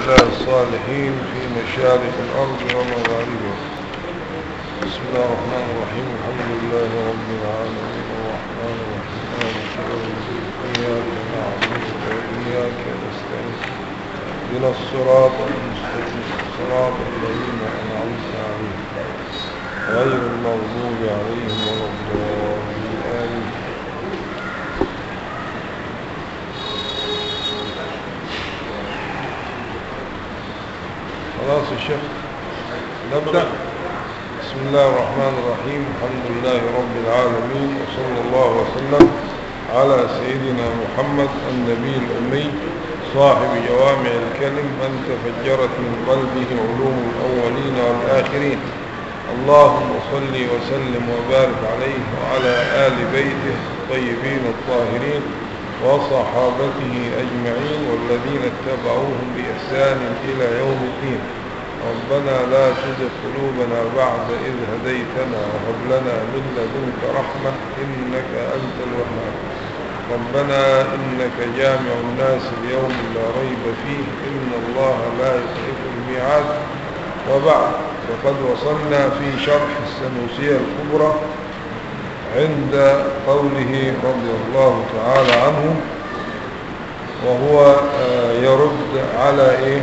الله الصالحين في مشارق الأرض ومغاربها بسم الله الرحمن الرحيم الحمد لله رب العالمين الرحمن الرحيم مالك يوم الدين إياك نعبد وإياك نستعين اهدنا الصراط المستقيم صراط الذين أنعمت عليهم غير المغضوب عليهم ولا الضالين آمين خلاص يا شيخ نبدأ بسم الله الرحمن الرحيم الحمد لله رب العالمين وصلى الله وسلم على سيدنا محمد النبي الأمي صاحب جوامع الكلم من تفجرت من قلبه علوم الأولين والآخرين اللهم صل وسلم وبارك عليه وعلى آل بيته الطيبين الطاهرين وصحابته أجمعين والذين اتبعوهم بإحسان إلى يوم الدين ربنا لا تزغ قلوبنا بعد إذ هديتنا وهب لنا من لدنك رحمة إنك أنت الوهاب ربنا إنك جامع الناس اليوم لا ريب فيه إن الله لا يخلف الميعاد وبعد وقد وصلنا في شرح السنوسية الكبرى عند قوله رضي الله تعالى عنه وهو يرد على إيه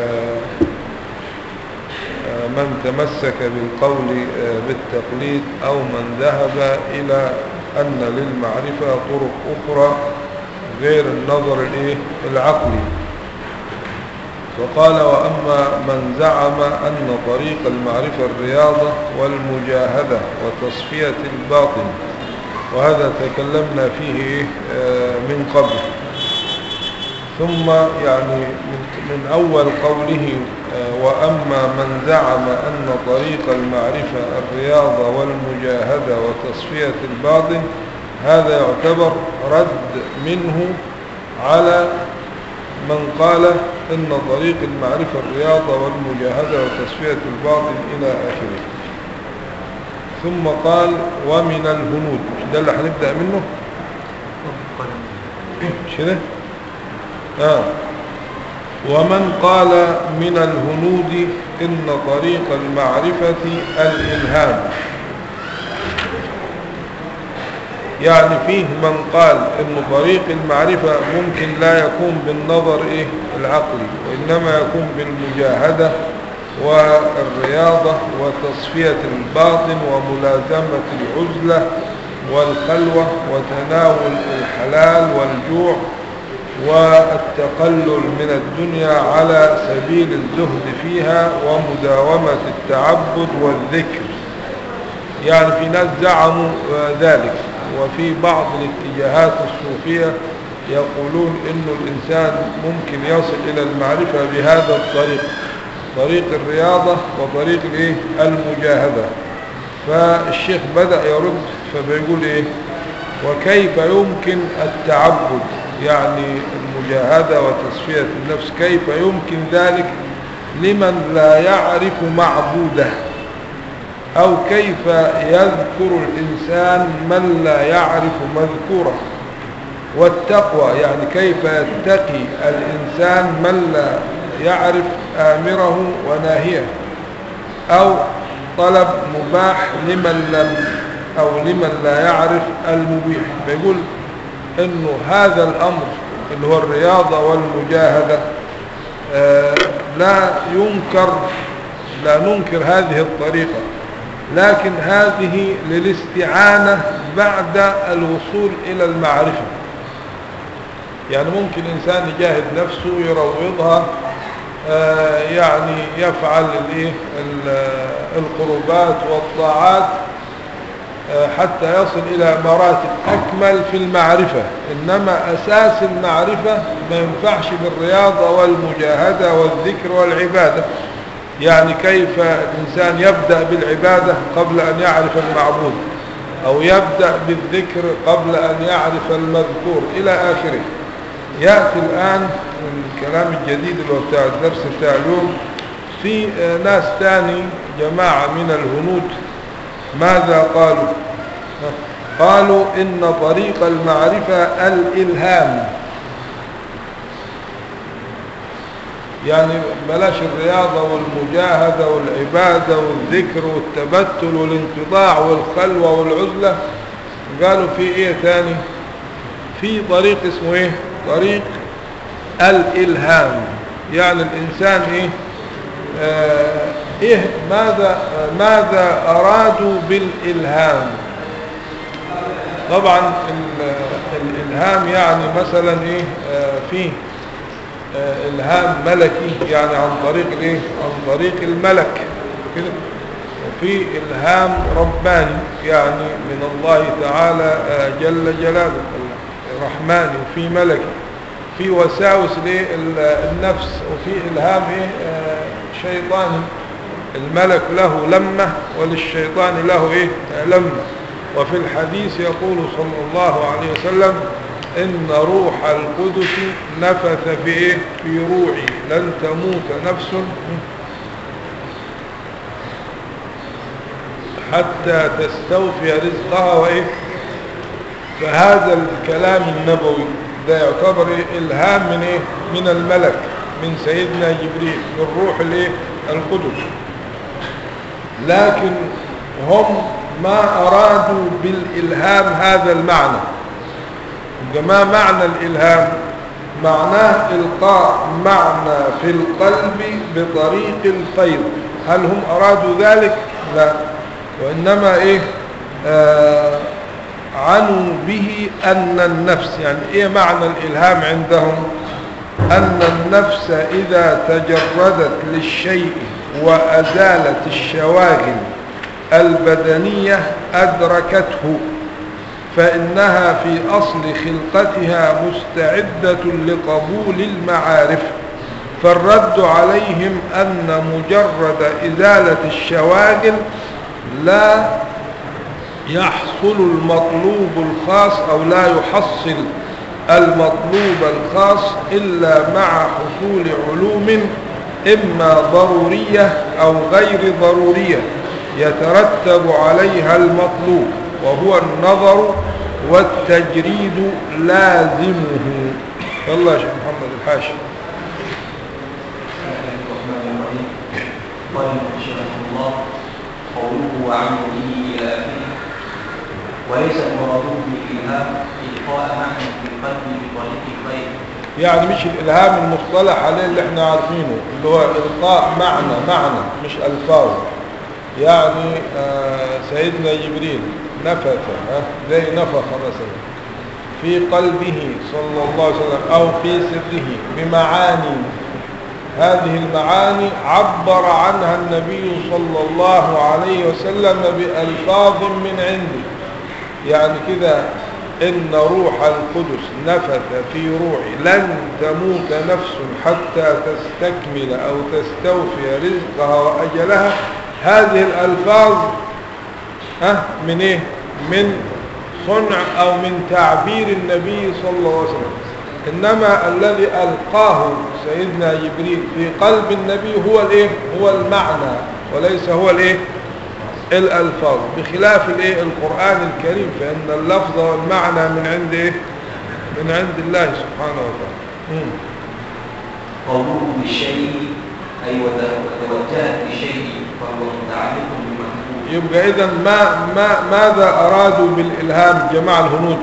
من تمسك بالقول بالتقليد أو من ذهب إلى أن للمعرفة طرق أخرى غير النظر الإيه العقلي فقال وأما من زعم أن طريق المعرفة الرياضة والمجاهدة وتصفية الباطن وهذا تكلمنا فيه من قبل ثم يعني من أول قوله وأما من زعم أن طريق المعرفة الرياضة والمجاهدة وتصفية الباطن هذا يعتبر رد منه على من قال إن طريق المعرفة الرياضة والمجاهدة وتصفية الباطن إلى آخره ثم قال ومن الهنود ده اللي هنبدأ منه مش كده آه ومن قال من الهنود إن طريق المعرفة الإلهام يعني فيه من قال إن طريق المعرفة ممكن لا يكون بالنظر إيه العقلي وإنما يكون بالمجاهدة والرياضة وتصفية الباطن وملازمة العزلة والخلوة وتناول الحلال والجوع والتقلل من الدنيا على سبيل الزهد فيها ومداومة التعبد والذكر يعني في ناس زعموا ذلك وفي بعض الاتجاهات الصوفية يقولون إن الإنسان ممكن يصل إلى المعرفة بهذا الطريق طريق الرياضة وطريق الإيه؟ المجاهدة فالشيخ بدأ يرد فبيقول إيه وكيف يمكن التعبد يعني المجاهدة وتصفية النفس كيف يمكن ذلك لمن لا يعرف معبوده أو كيف يذكر الإنسان من لا يعرف مذكوره والتقوى يعني كيف يتقي الإنسان من لا يعرف آمره وناهيه أو طلب مباح لمن لم أو لمن لا يعرف المبيح بيقول انه هذا الامر اللي هو الرياضة والمجاهدة آه لا ينكر لا ننكر هذه الطريقة لكن هذه للاستعانة بعد الوصول الى المعرفة يعني ممكن انسان يجاهد نفسه يروضها آه يعني يفعل القربات والطاعات حتى يصل إلى مراتب أكمل في المعرفة إنما أساس المعرفة ما ينفعش بالرياضة والمجاهدة والذكر والعبادة يعني كيف الإنسان يبدأ بالعبادة قبل أن يعرف المعبود أو يبدأ بالذكر قبل أن يعرف المذكور إلى آخره يأتي الآن الكلام الجديد اللي هو بتاع الدرس بتاع اليوم في ناس تاني جماعة من الهنود ماذا قالوا قالوا إن طريق المعرفة الإلهام يعني بلاش الرياضة والمجاهدة والعبادة والذكر والتبتل والانقطاع والخلوة والعزلة قالوا في ايه تاني في طريق اسمه ايه طريق الالهام يعني الانسان ايه آه ايه ماذا ماذا ارادوا بالالهام طبعا ال- الالهام يعني مثلا ايه آه فيه آه الهام ملكي يعني عن طريق الايه عن طريق الملك كده وفي الهام رباني يعني من الله تعالى آه جل جلاله الرحمن وفي ملكي في وساوس للنفس وفي الهام ايه آه شيطاني الملك له لمة وللشيطان له ايه آه لمة وفي الحديث يقول صلى الله عليه وسلم إن روح القدس نفث في إيه؟ في روعي لن تموت نفس حتى تستوفي رزقها وإيه فهذا الكلام النبوي ده يعتبر إيه؟ إلهام من إيه من الملك من سيدنا جبريل من روح الإيه القدس لكن هم ما أرادوا بالإلهام هذا المعنى ما معنى الإلهام معناه إلقاء معنى في القلب بطريق الفيض هل هم أرادوا ذلك لا وإنما إيه آه عنوا به أن النفس يعني إيه معنى الإلهام عندهم أن النفس إذا تجردت للشيء وأزالت الشواغل البدنية أدركته فإنها في أصل خلقتها مستعدة لقبول المعارف فالرد عليهم أن مجرد إزالة الشواغل لا يحصل المطلوب الخاص أو لا يحصل المطلوب الخاص إلا مع حصول علوم إما ضرورية أو غير ضرورية يترتب عليها المطلوب وهو النظر والتجريد لازمه يلا يا شيخ محمد الحاشي قال رحمه الله قوله وعمل به الى اخره وليس مراده بالالهام القاء معنى في القلب بطريق الخير يعني مش الإلهام المصطلح عليه اللي احنا عارفينه اللي هو إلقاء معنى معنى مش ألفاظ يعني آه سيدنا جبريل نفث آه زي نفخ مثلا في قلبه صلى الله عليه وسلم أو في سره بمعاني هذه المعاني عبر عنها النبي صلى الله عليه وسلم بألفاظ من عنده يعني كده إن روح القدس نفث في روعي لن تموت نفس حتى تستكمل أو تستوفي رزقها وأجلها هذه الألفاظ ها من إيه من صنع أو من تعبير النبي صلى الله عليه وسلم إنما الذي ألقاه سيدنا جبريل في قلب النبي هو الإيه هو المعنى وليس هو الإيه الألفاظ بخلاف الإيه القرآن الكريم فإن اللفظ والمعنى من عند إيه من عند الله سبحانه وتعالى مم. قوله بالشيء اي وتوجهت لشيء فهو متعلق بمحبوب يبقى إذا ما ما ماذا أرادوا بالإلهام جماعة الهنود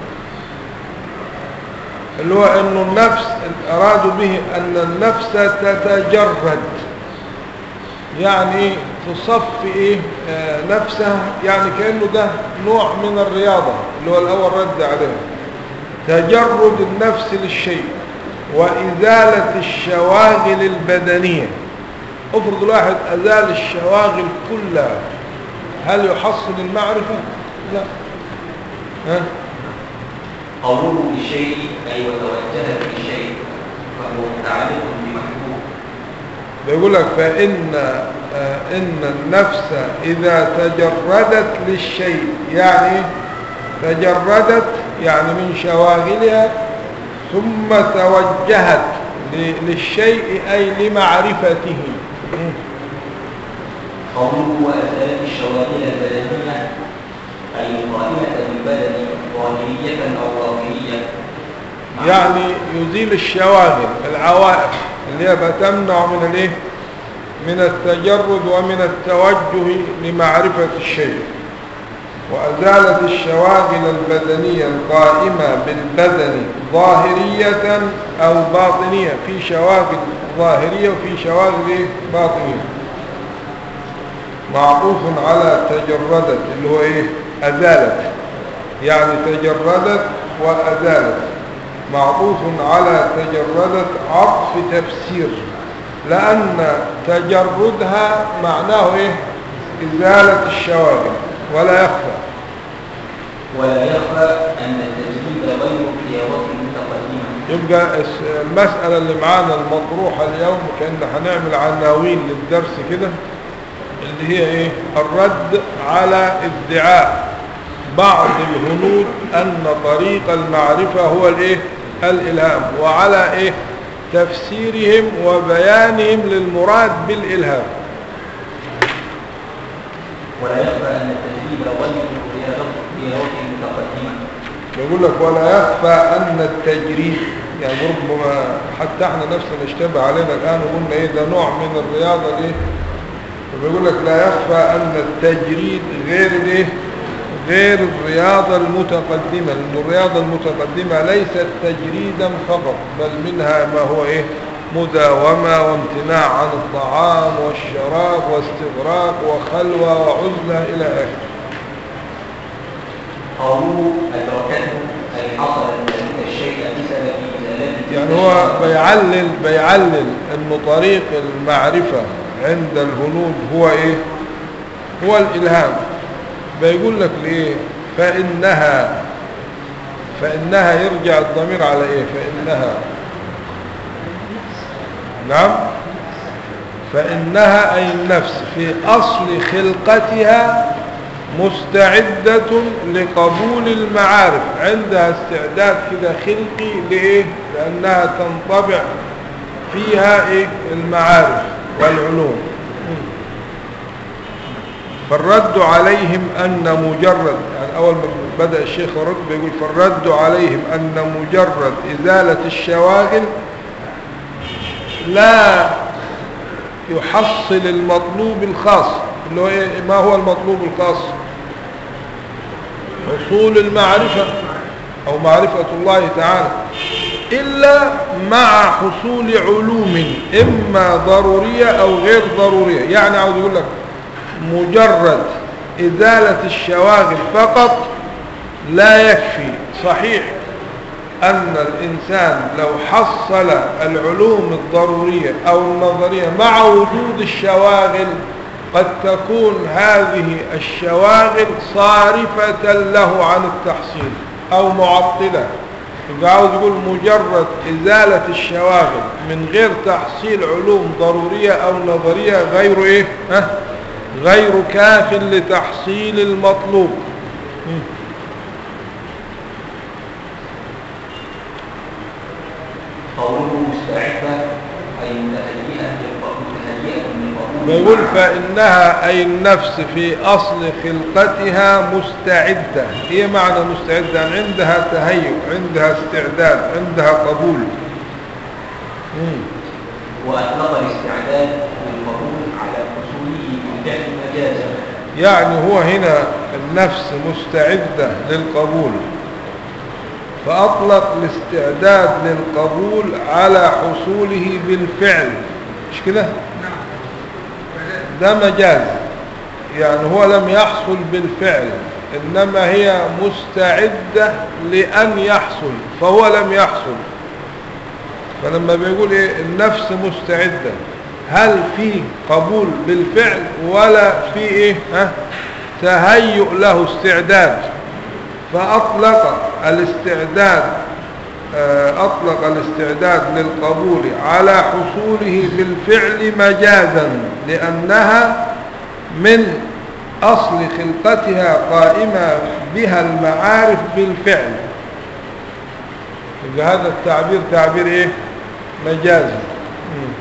اللي هو أنه النفس أرادوا به أن النفس تتجرد يعني تصفي إيه آه نفسها يعني كأنه ده نوع من الرياضة اللي هو الأول رد عليه تجرد النفس للشيء وإزالة الشواغل البدنية افرض الواحد أزال الشواغل كلها هل يحصل المعرفة؟ لا ها؟ قوله بالشيء اي وتوجهت لشيء فهو متعلق بمحبوب بيقول لك فإن آه إن النفس إذا تجردت للشيء يعني تجردت يعني من شواغلها ثم توجهت ل- للشيء أي لمعرفته مم. قوله وأزالت الشواغل البدنية أي القائمة بالبدن ظاهرية أو ظاهرية يعني يزيل الشواغل العوائق اللي هي بقى تمنع من الايه من التجرد ومن التوجه لمعرفة الشيء وأزالت الشواغل البدنية القائمة بالبدن ظاهرية أو باطنية في شواغل ظاهرية وفي شواغل إيه؟ باطنية معطوف على تجردت اللي هو إيه أزالت يعني تجردت وأزالت معطوف على تجردت عطف تفسير لأن تجردها معناه إيه إزالة الشواغل ولا يخفى ولا يخفى أن التجديد غير اختيارات متقدمة يبقى الس- المسألة اللي معانا المطروحة اليوم كأن هنعمل عناوين للدرس كده اللي هي ايه الرد على ادعاء بعض الهنود ان طريق المعرفة هو الايه الالهام وعلى ايه تفسيرهم وبيانهم للمراد بالالهام ولا يخفى أن التجديد غير اختيارات اختيارات متقدمة يقول لك ولا يخفى أن التجريد يعني ربما حتى احنا نفسنا اشتبه علينا الآن وقلنا ايه ده نوع من الرياضة ايه فبيقول لك لا يخفى أن التجريد غير الايه غير الرياضة المتقدمة لأن الرياضة المتقدمة ليست تجريدا فقط بل منها ما هو ايه مداومة وامتناع عن الطعام والشراب واستغراق وخلوة وعزلة إلى آخره قالوا أدركته أي حصل ذلك الشيء بسبب إزالته يعني هو بيعلل بيعلل انه طريق المعرفة عند الهنود هو ايه هو الالهام بيقول لك ليه فانها فانها يرجع الضمير على ايه فانها نعم فانها اي النفس في اصل خلقتها مستعدة لقبول المعارف عندها استعداد كده خلقي لإيه لأنها تنطبع فيها إيه المعارف والعلوم فالرد عليهم أن مجرد يعني أول ما بدأ الشيخ يرد بيقول فالرد عليهم أن مجرد إزالة الشواغل لا يحصل المطلوب الخاص اللي هو إيه ما هو المطلوب الخاص حصول المعرفة أو معرفة الله تعالى إلا مع حصول علوم إما ضرورية أو غير ضرورية يعني عاوز يقول لك مجرد إزالة الشواغل فقط لا يكفي صحيح أن الإنسان لو حصل العلوم الضرورية أو النظرية مع وجود الشواغل قد تكون هذه الشواغل صارفة له عن التحصيل أو معطلة يبقى عاوز يقول مجرد إزالة الشواغل من غير تحصيل علوم ضرورية أو نظرية غير إيه ها؟ غير كاف لتحصيل المطلوب م. قوله مستعدة أي متهيئة للقبول متهيئة للقبول بيقول فإنها أي النفس في أصل خلقتها مستعدة هي معنى مستعدة يعني عندها تهيؤ عندها استعداد عندها قبول مم. وأطلق الاستعداد للقبول على حصوله بالفعل مجازا يعني هو هنا النفس مستعدة للقبول فأطلق الاستعداد للقبول على حصوله بالفعل مش كده ده مجاز يعني هو لم يحصل بالفعل إنما هي مستعدة لأن يحصل فهو لم يحصل فلما بيقول إيه النفس مستعدة هل في قبول بالفعل ولا في إيه ها تهيؤ له استعداد فأطلق الاستعداد آه، أطلق الاستعداد للقبول على حصوله بالفعل مجازا لأنها من أصل خلقتها قائمة بها المعارف بالفعل يبقى هذا التعبير تعبير إيه مجازي مم.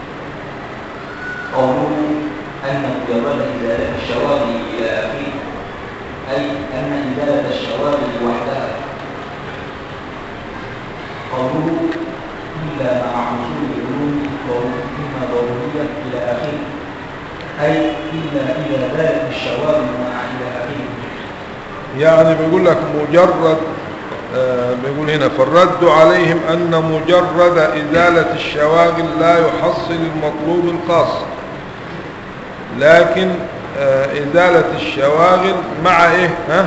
قوله أن مجرد إزالة الشواغل إلى آخره أي أن إزالة الشواغل وحدها قوله إلا مع حصول العلوم أي إلا إذا زالت الشواغل مع إلى آخره يعني بيقول لك مجرد آه، بيقول هنا فالرد عليهم أن مجرد إزالة الشواغل لا يحصل المطلوب الخاص لكن آه، إزالة الشواغل مع إيه ها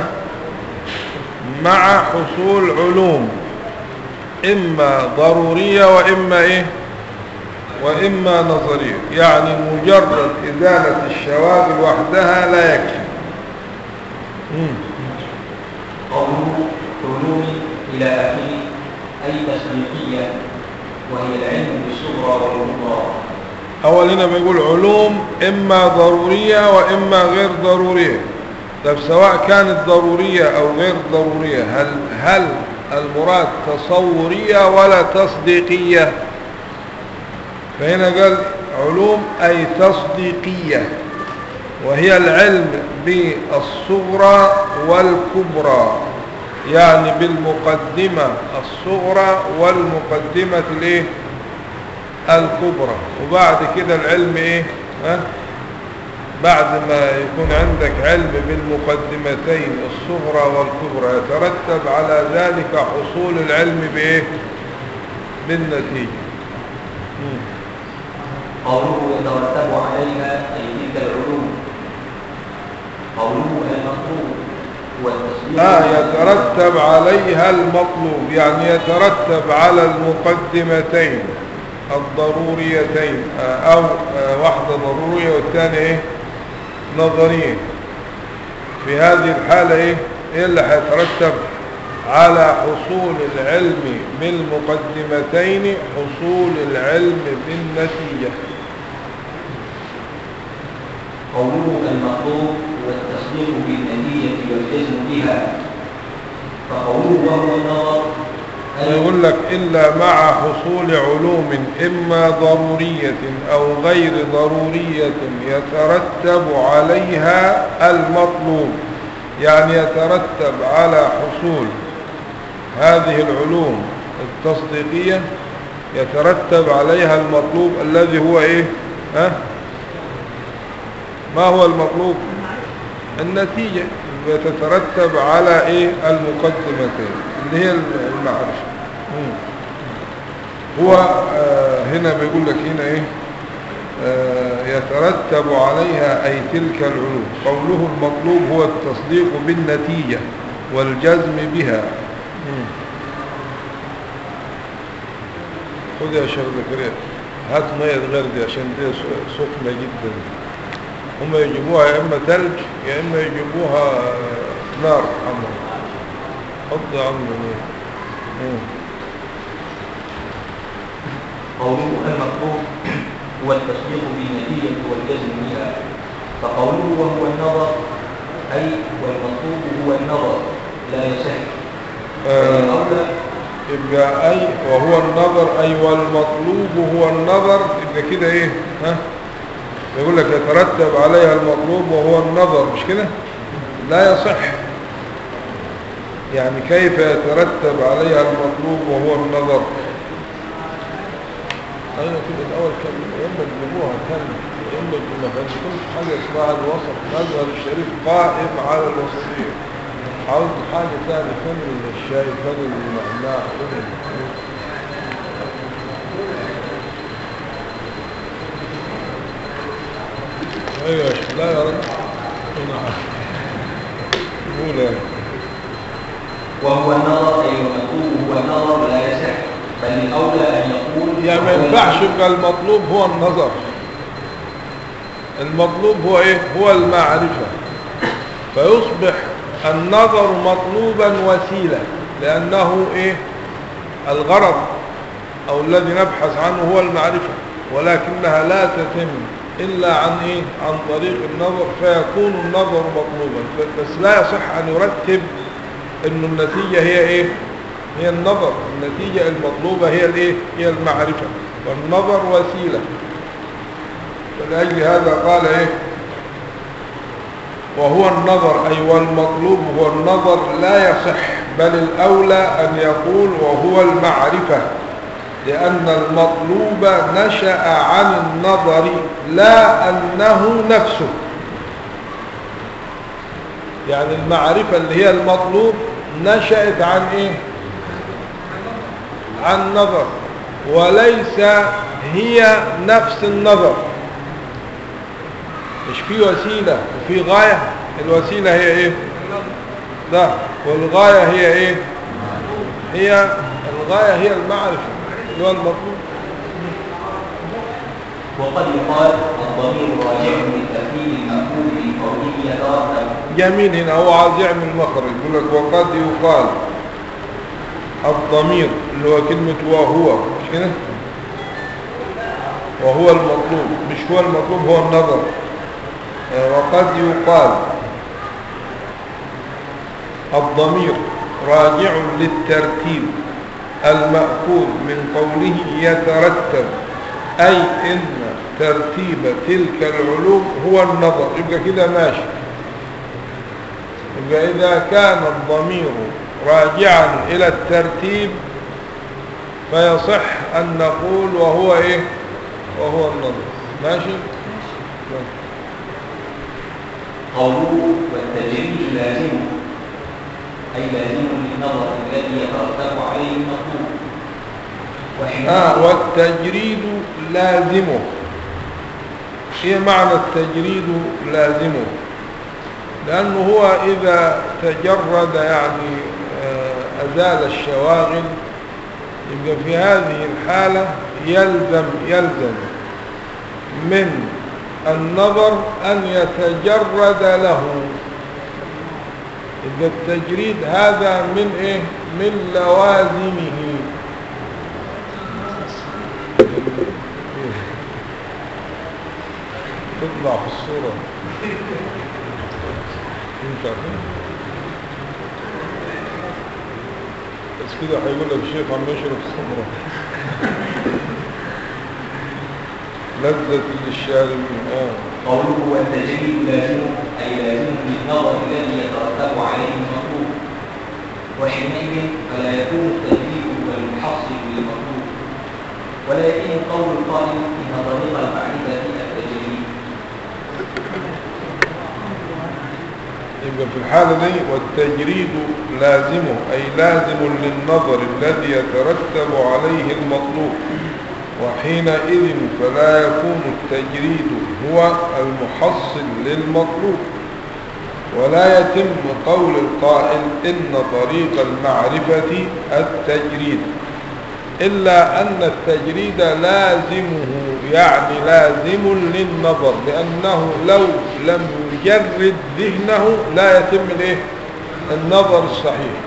مع حصول علوم إما ضرورية وإما إيه وإما نظرية يعني مجرد إزالة الشواغل وحدها لا يكفي مم. قوله علوم إلى آخره أي تسبيقية وهي العلم بالصغرى والكبرى أول هنا بيقول علوم إما ضرورية وإما غير ضرورية طب سواء كانت ضرورية أو غير ضرورية هل, هل المراد تصورية ولا تصديقية فهنا قال علوم أي تصديقية وهي العلم بالصغرى والكبرى يعني بالمقدمة الصغرى والمقدمة الايه الكبرى وبعد كده العلم ايه ها بعد ما يكون عندك علم بالمقدمتين الصغرى والكبرى يترتب على ذلك حصول العلم بايه بالنتيجة مم. قوله يترتب عليها أي تلك العلوم قوله المطلوب هو التصديق آه يترتب عليها المطلوب يعني يترتب على المقدمتين الضروريتين آه أو آه واحدة ضرورية والثانية إيه نظرية في هذه الحالة إيه إيه اللي هيترتب على حصول العلم بالمقدمتين حصول العلم بالنتيجة قوله المطلوب هو التصديق بالنتيجة والجزم بها فقوله وهو النظر أي يقول لك إلا مع حصول علوم إما ضرورية أو غير ضرورية يترتب عليها المطلوب يعني يترتب على حصول هذه العلوم التصديقية يترتب عليها المطلوب الذي هو إيه ها؟ ما هو المطلوب النتيجة يتترتب على إيه المقدمتين اللي هي المعرفة مم. هو آه هنا بيقول لك هنا إيه آه يترتب عليها أي تلك العلوم قوله المطلوب هو التصديق بالنتيجة والجزم بها مم. خذ يا شيخ زكريا هات مية غير دي عشان دي س- سخنة جدا هم يجيبوها يا إما تلج يا إما يجيبوها آه، نار حمراء حط يا عم مية. مم. قوله المطلوب هو التصديق بالنتيجة والجزم بها فقوله وهو النظر أي والمطلوب هو النظر لا يصح آه. الأولى يبقى أي وهو النظر أي والمطلوب هو النظر يبقى كده إيه ها يقول لك يترتب عليها المطلوب وهو النظر مش كده لا يصح يعني كيف يترتب عليها المطلوب وهو النظر أنا كده الأول كان يما تجيبوها كان يما ما فهمتكمش حاجة اسمها الوسط مذهب الشريف قائم على الوسطية عاوز حاجة ثانية فين الشاي فين النعناع فين ال- ايوه يا شيخ لا يا رب نعم قول يا وهو النظر أي المطلوب هو النظر لا يصح بل الأولى أن يقول يعني ما وهو ينفعش المطلوب. يبقى المطلوب هو النظر المطلوب هو ايه هو المعرفة فيصبح النظر مطلوبا وسيلة لأنه ايه الغرض أو الذي نبحث عنه هو المعرفة ولكنها لا تتم إلا عن إيه؟ عن طريق النظر فيكون النظر مطلوبا بس لا يصح أن يرتب أن النتيجة هي إيه هي النظر النتيجة المطلوبة هي الإيه هي المعرفة والنظر وسيلة فلأجل هذا قال إيه وهو النظر أي والمطلوب هو النظر لا يصح بل الأولى أن يقول وهو المعرفة لأن المطلوب نشأ عن النظر لا أنه نفسه يعني المعرفة اللي هي المطلوب نشأت عن إيه عن نظر وليس هي نفس النظر مش في وسيلة وفي غاية الوسيلة هي ايه ده والغاية هي ايه هي الغاية هي المعرفة اللي هو المطلوب وقد يقال الضمير راجع للترتيب المأخوذ من قوله يترتب جميل هنا هو عايز يعمل مخرج يقول لك وقد يقال الضمير اللي هو كلمة وهو مش كده وهو المطلوب مش هو المطلوب هو النظر آه، وقد يقال الضمير راجع للترتيب المأخوذ من قوله يترتب أي إن ترتيب تلك العلوم هو النظر يبقى كده ماشي يبقى إذا كان الضمير راجعا إلى الترتيب فيصح أن نقول وهو إيه وهو النظر ماشي قوله والتجريد لازم أي لازم للنظر الذي يترتب عليه المطلوب وحينئذ آه والتجريد لازمه ايه معنى التجريد لازمه لأنه هو إذا تجرد يعني آه، أزال الشواغل يبقى في هذه الحالة يلزم يلزم من النظر أن يتجرد له يبقى التجريد هذا من إيه من لوازمه تطلع في الصورة انت عارفين؟ بس كده هيقول لك الشيخ عم يشرب الخمرة لذة للشاربين اه قوله والتجريد لازم أي لازم للنظر الذي يترتب عليه المطلوب وحينئذ فلا يكون التجريد والمحصل للمطلوب ولا يتم قول القائل إن طريق المعرفة التجريد يبقى في الحالة دي والتجريد لازمه أي لازم للنظر الذي يترتب عليه المطلوب وحينئذ فلا يكون التجريد هو المحصل للمطلوب ولا يتم قول القائل إن طريق المعرفة التجريد إلا أن التجريد لازمه يعني لازم للنظر لأنه لو لم يجرد ذهنه لا يتم الايه النظر الصحيح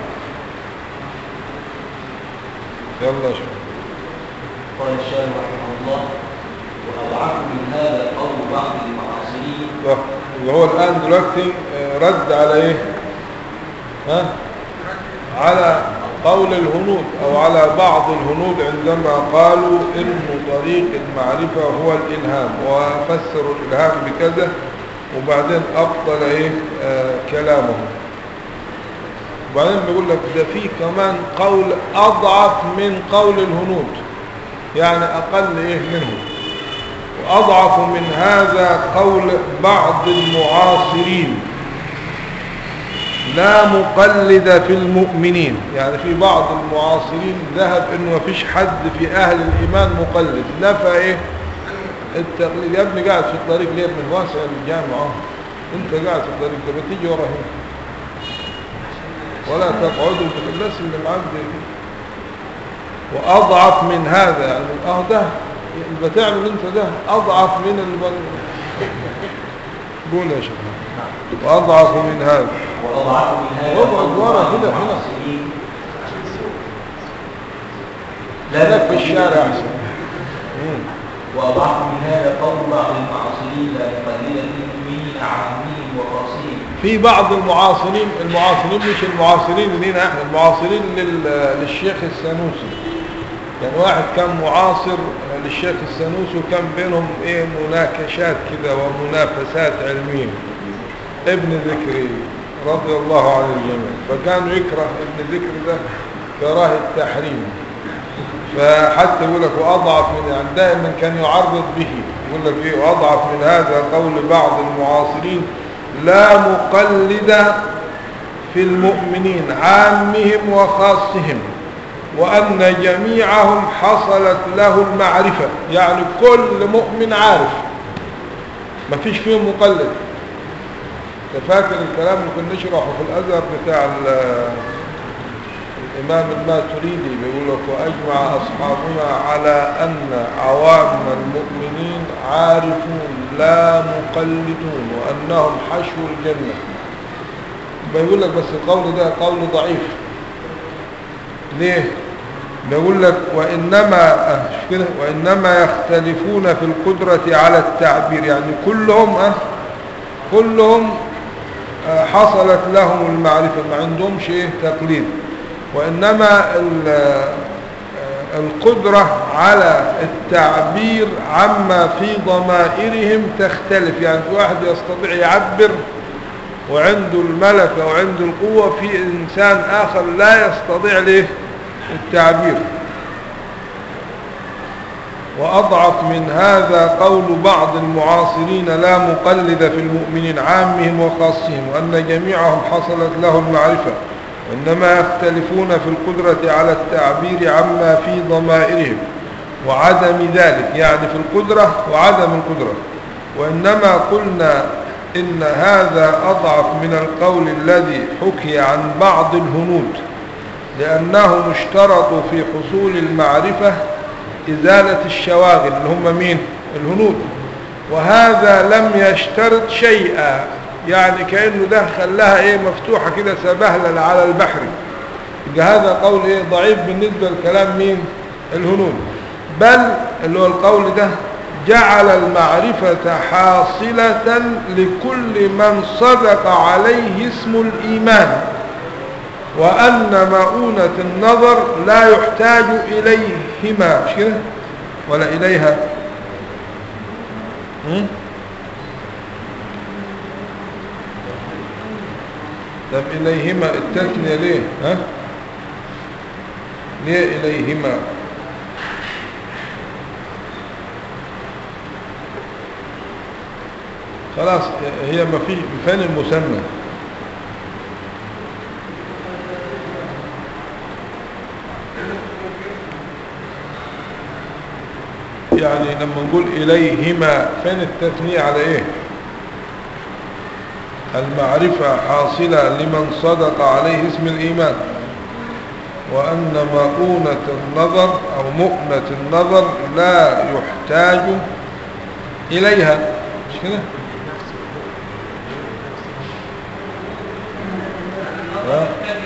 يلا شوف قال الشارع رحمه الله وأضعف من هذا قول بعض المعاصرين ده. اللي هو الآن دلوقتي آه، رد على ايه ها على قول الهنود او على بعض الهنود عندما قالوا ان طريق المعرفة هو الالهام وفسروا الالهام بكذا وبعدين ابطل ايه آه كلامهم وبعدين بيقول لك ده في كمان قول اضعف من قول الهنود يعني اقل ايه منه واضعف من هذا قول بعض المعاصرين لا مقلد في المؤمنين يعني في بعض المعاصرين ذهب انه ما فيش حد في اهل الايمان مقلد نفى ايه التقليد يا ابني قاعد في الطريق ليه ابن واسع الجامعة انت قاعد في الطريق ده بتيجي ورا هنا ولا تقعدوا الناس اللي معاك زي كده واضعف من هذا يعني اه ده اللي بتعمل انت ده اضعف من اللي قول يا شيخ واضعف من هذا وأضعف من هذا اقعد قول ورا بعض كده، هنا. المعاصرين لا في الشارع احسن مم. وأضعف من هذا قول بعض المعاصرين لا يقلد المؤمنين عامين وخاصين في بعض المعاصرين المعاصرين مش المعاصرين لينا احنا المعاصرين لل- للشيخ السنوسي يعني واحد كان معاصر للشيخ السنوسي وكان بينهم ايه مناكشات كده ومنافسات علمية ابن ذكري رضي الله عن الجميع فكانوا يكره ابن ذكري ده كراهة تحريم فحتى يقول لك وأضعف من يعني دائما كان يعرض به يقول لك إيه وأضعف من هذا قول بعض المعاصرين لا مقلد في المؤمنين عامهم وخاصهم وأن جميعهم حصلت له المعرفة يعني كل مؤمن عارف ما فيش فيهم مقلد تفاكر الكلام اللي كنا نشرحه في الأزهر بتاع ال- الإمام الماتريدي بيقول لك وأجمع أصحابنا على أن عوام المؤمنين عارفون لا مقلدون وأنهم حشو الجنة بيقول لك بس القول ده قول ضعيف ليه بيقول لك وإنما أه شوف كده وإنما يختلفون في القدرة على التعبير يعني كلهم أه كلهم آه، حصلت لهم المعرفة ما عندهمش ايه تقليد وإنما ال- آه، القدرة على التعبير عما في ضمائرهم تختلف يعني في واحد يستطيع يعبر وعنده الملكة وعنده القوة في إنسان آخر لا يستطيع له التعبير وأضعف من هذا قول بعض المعاصرين لا مقلد في المؤمنين عامهم وخاصهم وأن جميعهم حصلت له المعرفة وإنما يختلفون في القدرة على التعبير عما في ضمائرهم وعدم ذلك يعني في القدرة وعدم القدرة وإنما قلنا إن هذا أضعف من القول الذي حكي عن بعض الهنود لأنهم اشترطوا في حصول المعرفة إزالة الشواغل اللي هم مين الهنود وهذا لم يشترط شيئا يعني كأنه ده خلاها ايه مفتوحة كده سبهلة على البحر يبقى هذا قول ايه ضعيف بالنسبة لكلام مين الهنود بل اللي هو القول ده جعل المعرفة حاصلة لكل من صدق عليه اسم الإيمان وأن مؤونة النظر لا يحتاج إليهما مش كده ولا إليها م? طب إليهما التثنية ليه ها ليه إليهما خلاص هي ما في فين المسمى يعني لما نقول إليهما فين التثنية على إيه المعرفة حاصلة لمن صدق عليه اسم الإيمان وأن مؤونة النظر أو مؤنة النظر لا يحتاج إليها مش كده ها؟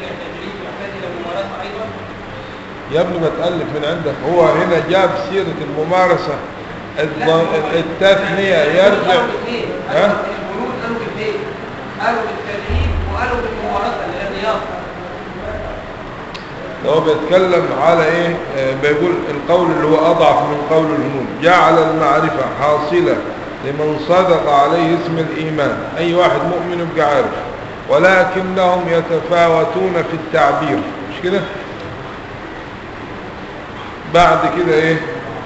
يا ابني ما تألف من عندك هو هنا جاب سيرة الممارسة الض- التثنية يرجع ها؟ البنود قالوا بالاثنين قالوا بالتدريب وقالوا بالممارسه اللي هي الرياضه هو بيتكلم على ايه آه، بيقول القول اللي هو اضعف من قول الهنود جعل المعرفة حاصلة لمن صدق عليه اسم الايمان اي واحد مؤمن يبقى عارف ولكنهم يتفاوتون في التعبير مش كده بعد كده ايه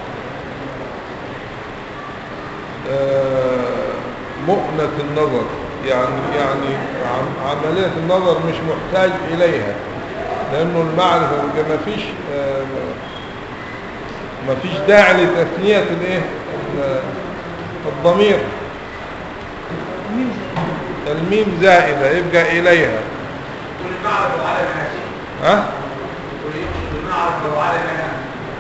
آه، مؤنة النظر يعني يعني عم- عملية النظر مش محتاج إليها لأنه المعرفة يبقى ما فيش آه، ما فيش داعي لتثنية الايه ال- الضمير الميم زائدة يبقى إليها والمعرض لو على المناسك ها والمعرض لو على المناسك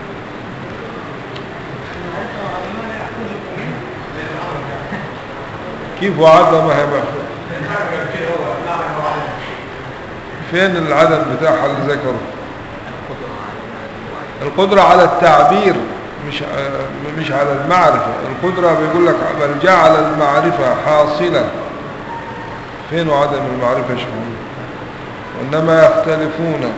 كيف وعدمها محفوظ فين العدم بتاعها اللي ذكره القدرة على التعبير مش مش على المعرفة القدرة بيقول لك بل جعل المعرفة حاصلة فين عدم المعرفة يا شباب وإنما يختلفون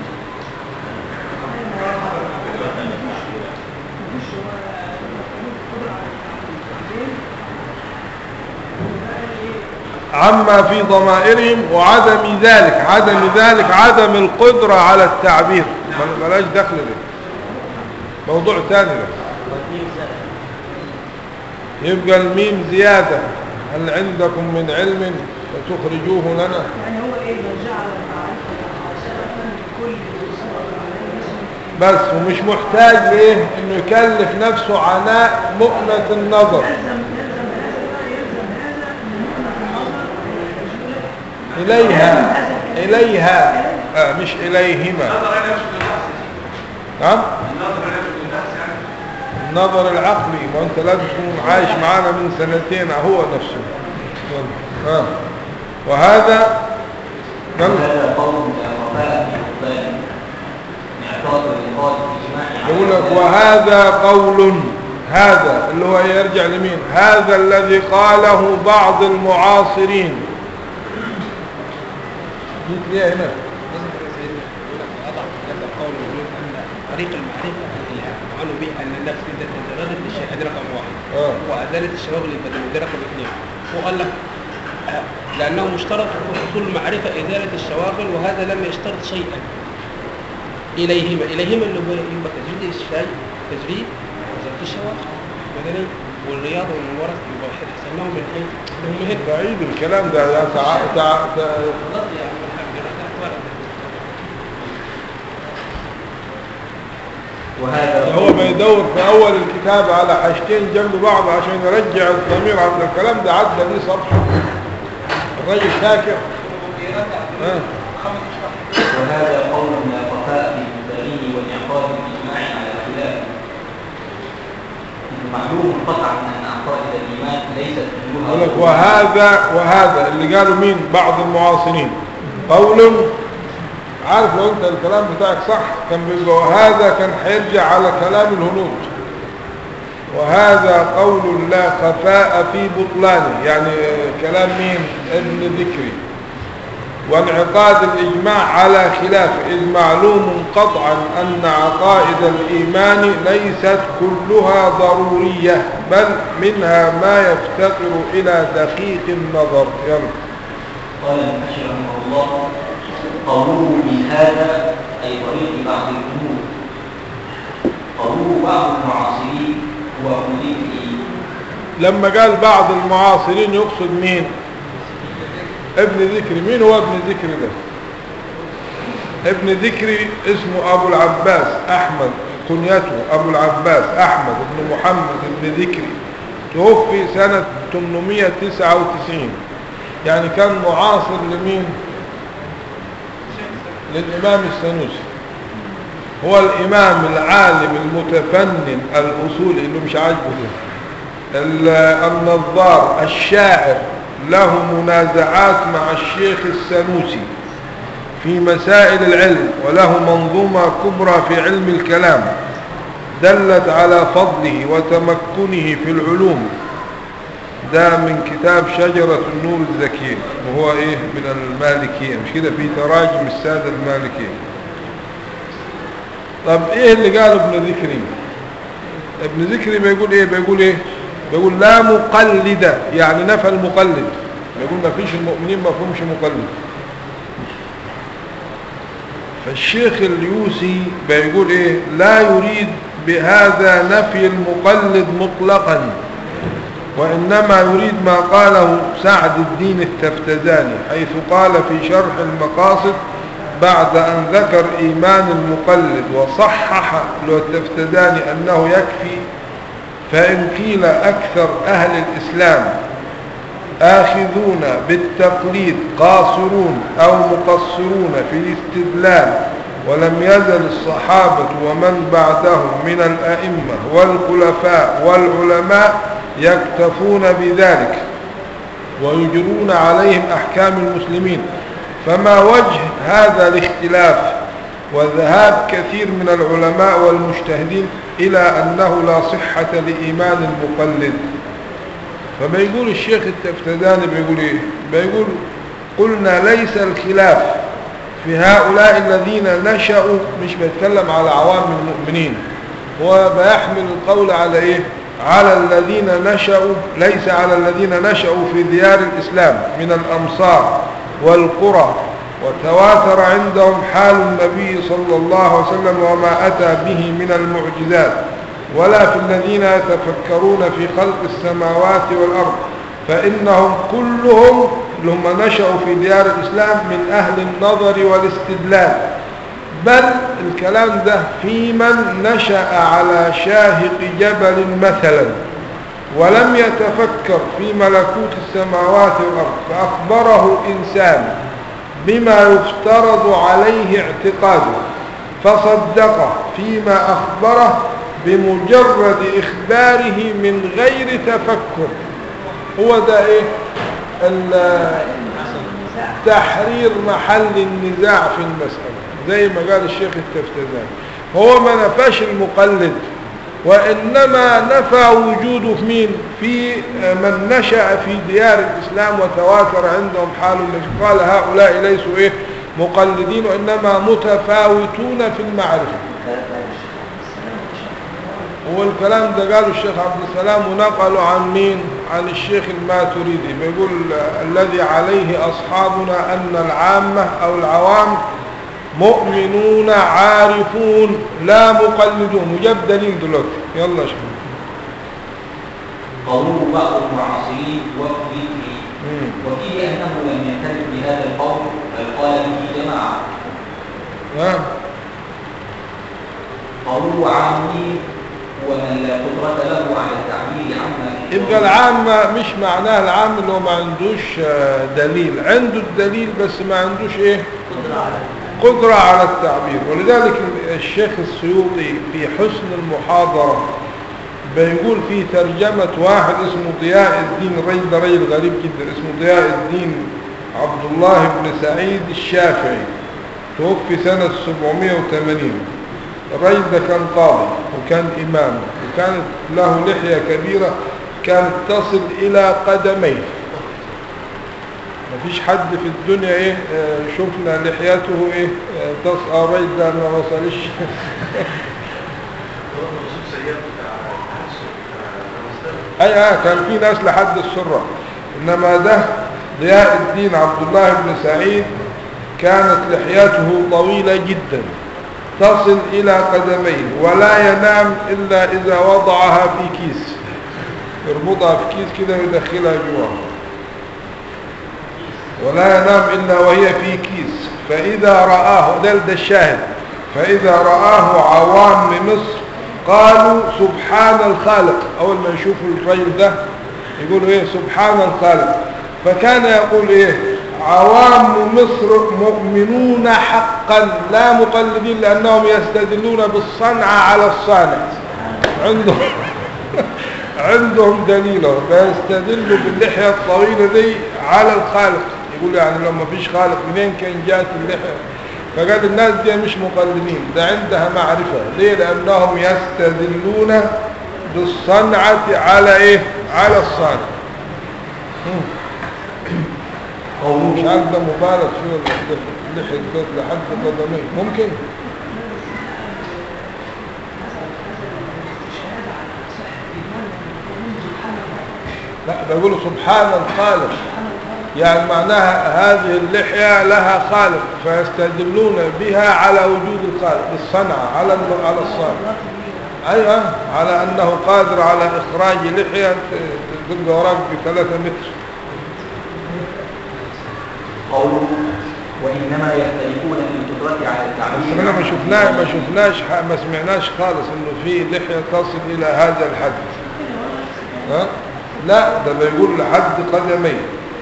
عما في ضمائرهم وعدم ذلك عدم ذلك عدم القدرة على التعبير ما- ملاش دخل ده موضوع ثاني ده والميم زائد يبقى الميم زيادة هل عندكم من علم فتخرجوه لنا يعني هو ايه من جعل المعرفة سلفا لكل صبر عليه اسم بس ومش محتاج ليه انه يكلف نفسه عناء مؤنة النظر يلزم يلزم هذا يلزم هذا ان مؤنة النظر يجوز اليها اليها آه مش اليهما نعم النظر العقلي ما انت لازم تكون عايش معانا من سنتين هو نفسه آه. وهذا قال وهذا قول وفاء في حبان اعتراض الإنقاذ في إجماع يقول لك وهذا قول هذا اللي هو يرجع لمين هذا الذي قاله بعض المعاصرين جيت ليه هنا وضع هذا القول يقول ان طريق المعرفه الالهام وقالوا به ان النفس اذا تتردد للشيء هذه رقم واحد اه وازاله الشواغل البدن دي رقم اثنين وقال لك آه، لانه مشترط في حصول المعرفه ازاله الشواغل وهذا لم يشترط شيئا اليهما اليهما اللي هو يبقى تجريد الشيء تجريد وزاره الشواغل بدني والرياضه والممارسه يبقى حسبناهم من حيث هم هنا بعيد الكلام ده يا تع... تع... تع... بالضبط يا عم الحاج أنا أعتبر وهذا هو بيدور في اول الكتاب على حاجتين جنب بعض عشان يرجع الضمير عند الكلام ده عدى ليه صفحه الراجل شاكر آه. وهذا قول لا خفاء في الدليل والإعقاد بالإجماع على الخلاف إذ معلوم قطعا أن عقائد الإيمان ليست يقول لك كلها وهذا وهذا اللي قالوا مين بعض المعاصرين قول عارف لو انت الكلام بتاعك صح كان بيبقى وهذا كان هيرجع على كلام الهنود وهذا قول لا خفاء في بطلانه يعني كلام مين ابن ذكري وانعقاد الإجماع على خلافه إذ معلوم قطعا أن عقائد الإيمان ليست كلها ضرورية بل منها ما يفتقر إلى دقيق النظر يلا قال المحشي رحمه الله قوله من هذا أي طريق بعض الأمور قوله بعض المعاصرين هو ابن ذكري لما قال بعض المعاصرين يقصد مين ابن ذكري مين هو ابن ذكري ده ابن ذكري اسمه ابو العباس احمد كنيته ابو العباس احمد بن محمد بن ذكري توفي سنة 899 يعني كان معاصر لمين للامام السنوسي هو الامام العالم المتفنن الاصولي اللي مش عاجبه ده ال- النظار الشاعر له منازعات مع الشيخ السنوسي في مسائل العلم وله منظومة كبرى في علم الكلام دلت على فضله وتمكنه في العلوم ده من كتاب شجرة النور الزكية وهو ايه من المالكية مش كده في تراجم السادة المالكية طب ايه اللي قاله ابن ذكري ابن ذكري بيقول ايه بيقول ايه بيقول لا مقلد يعني نفى المقلد بيقول ما فيش المؤمنين ما فيهمش مقلد فالشيخ اليوسي بيقول ايه لا يريد بهذا نفي المقلد مطلقا وإنما يريد ما قاله سعد الدين التفتزاني حيث قال في شرح المقاصد بعد أن ذكر إيمان المقلد وصحح له التفتزاني أنه يكفي فإن قيل أكثر أهل الإسلام آخذون بالتقليد قاصرون أو مقصرون في الاستدلال ولم يزل الصحابة ومن بعدهم من الأئمة والخلفاء والعلماء يكتفون بذلك ويجرون عليهم أحكام المسلمين فما وجه هذا الاختلاف وذهاب كثير من العلماء والمجتهدين إلى أنه لا صحة لإيمان المقلد فبيقول الشيخ التفتداني بيقول إيه بيقول قلنا ليس الخلاف في هؤلاء الذين نشأوا مش بيتكلم على عوام المؤمنين هو بيحمل القول على إيه على الذين نشأوا ليس على الذين نشأوا في ديار الإسلام من الأمصار والقرى وتواتر عندهم حال النبي صلى الله عليه وسلم وما أتى به من المعجزات ولا في الذين يتفكرون في خلق السماوات والأرض فإنهم كلهم لهم نشأوا في ديار الإسلام من أهل النظر والاستدلال بل الكلام ده في من نشأ على شاهق جبل مثلا ولم يتفكر في ملكوت السماوات والأرض فأخبره إنسان بما يفترض عليه اعتقاده فصدقه فيما أخبره بمجرد إخباره من غير تفكر هو ده إيه ال- تحرير محل النزاع في المسألة زي ما قال الشيخ التفتزاني هو ما نفاش المقلد وإنما نفى وجوده في مين في من نشأ في ديار الإسلام وتواتر عندهم حال النبي قال هؤلاء ليسوا إيه مقلدين وإنما متفاوتون في المعرفة والكلام ده قاله الشيخ عبد السلام ونقلوا عن مين عن الشيخ الماتريدي بيقول الذي عليه أصحابنا أن العامة أو العوام مؤمنون عارفون لا مقلدون وجاب دليل دلوقتي يلا يا شيخ قوله بعض المعاصرين وفي ذكره مم. وفيه أنه لم يعترف بهذا القول بل قال به جماعة ها قوله عامين ومن لا قدرة له على التعبير عما في يبقى العامة مش معناه العام اللي هو ما عندوش آه، دليل عنده الدليل بس ما عندوش ايه قدرة على التعبير ولذلك الشيخ السيوطي في حسن المحاضرة بيقول في ترجمة واحد اسمه ضياء الدين الرجل ده رجل غريب جدا اسمه ضياء الدين عبد الله بن سعيد الشافعي توفي سنة 780 الرجل ده كان قاضي وكان إمام وكانت له لحية كبيرة كانت تصل إلى قدميه مفيش حد في الدنيا ايه آه، شفنا لحيته ايه آه، تصقى الرجل ده ما وصلش اي اه كان في ناس لحد السرة انما ده ضياء الدين عبد الله بن سعيد كانت لحيته طويلة جدا تصل الى قدميه ولا ينام الا اذا وضعها في كيس يربطها في كيس كده ويدخلها جواه ولا ينام إلا وهي في كيس فإذا رآه ده ده الشاهد فإذا رآه عوام مصر قالوا سبحان الخالق أول ما يشوفوا الرجل ده يقولوا إيه سبحان الخالق فكان يقول إيه عوام مصر مؤمنون حقا لا مقلدين لأنهم يستدلون بالصنعة على الصانع عندهم عندهم دليله فيستدلوا باللحية الطويلة دي على الخالق يقول يعني لو ما فيش خالق منين كان جات اللحية فقال الناس دي مش مقلدين ده عندها معرفة ليه لأنهم يستدلون بالصنعة على ايه على الصانع مم. مش قوله عارف ده مبالغ فيه ولا ده لحية كده لحد قدميه ممكن لا بيقولوا سبحان الخالق يعني معناها هذه اللحية لها خالق فيستدلون بها على وجود الخالق بالصنعة على الم- على الصانع أيوة على أنه قادر على إخراج لحية ت- تبقى وراك بثلاثة متر قوله وإنما يختلفون في القدرة على التعبير احنا ما عما شفناش في ما شفناش ح- ما سمعناش خالص انه في لحية تصل الى هذا الحد ها لا ده بيقول لحد قدمين